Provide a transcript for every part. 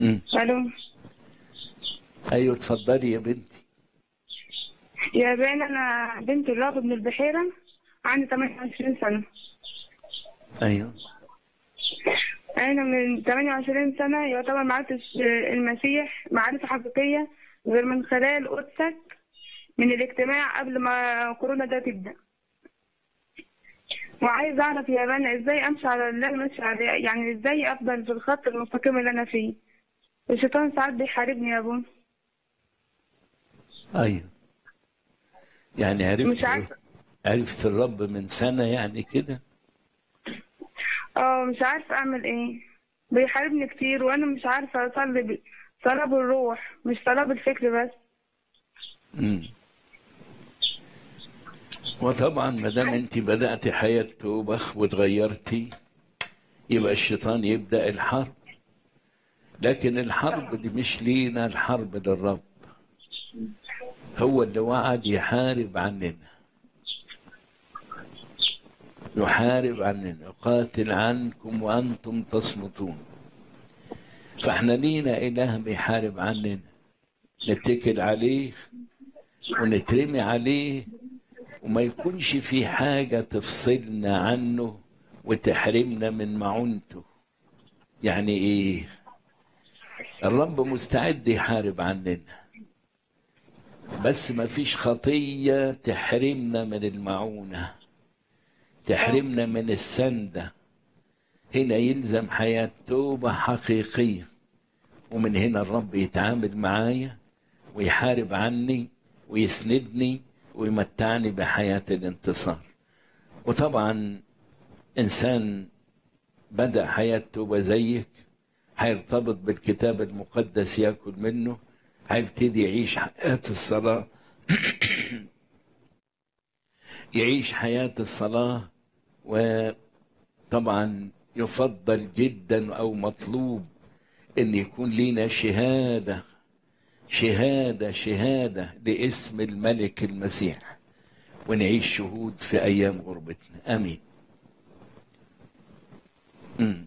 مم. الو ايوه اتفضلي يا بنتي يا بين انا بنت الراغب من البحيره عندي 28 سنه ايوه انا من 28 سنه يعتبر ما عرفتش المسيح معرفه حقيقيه غير من خلال قدسك من الاجتماع قبل ما كورونا ده تبدا وعايز اعرف يا بنا ازاي امشي على اللي انا ماشي عليه يعني ازاي افضل في الخط المستقيم اللي انا فيه الشيطان ساعات بيحاربني يا ابو ايوه يعني عرفت مش عارفة. عرفت الرب من سنة يعني كده اه مش عارفه اعمل ايه بيحاربني كتير وانا مش عارفه اصلي ب- صلاه بالروح مش صلاه بالفكر بس مم. وطبعا ما دام انت بدأت حياة توبة وتغيرتي يبقى الشيطان يبدأ الحرب لكن الحرب دي مش لينا الحرب للرب هو اللي وعد يحارب عننا يحارب عننا يقاتل عنكم وأنتم تصمتون فاحنا لينا إله بيحارب عننا نتكل عليه ونترمي عليه وما يكونش في حاجة تفصلنا عنه وتحرمنا من معونته يعني ايه الرب مستعد يحارب عننا بس ما فيش خطية تحرمنا من المعونة تحرمنا من السندة هنا يلزم حياة توبة حقيقية ومن هنا الرب يتعامل معايا ويحارب عني ويسندني ويمتعني بحياة الانتصار وطبعا إنسان بدأ حياة توبة زيك هيرتبط بالكتاب المقدس ياكل منه هيبتدي يعيش حياة الصلاة يعيش حياة الصلاة وطبعا يفضل جدا أو مطلوب أن يكون لنا شهادة شهادة شهادة لاسم الملك المسيح ونعيش شهود في أيام غربتنا آمين مم.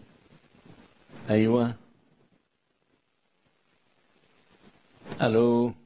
أيوة ألو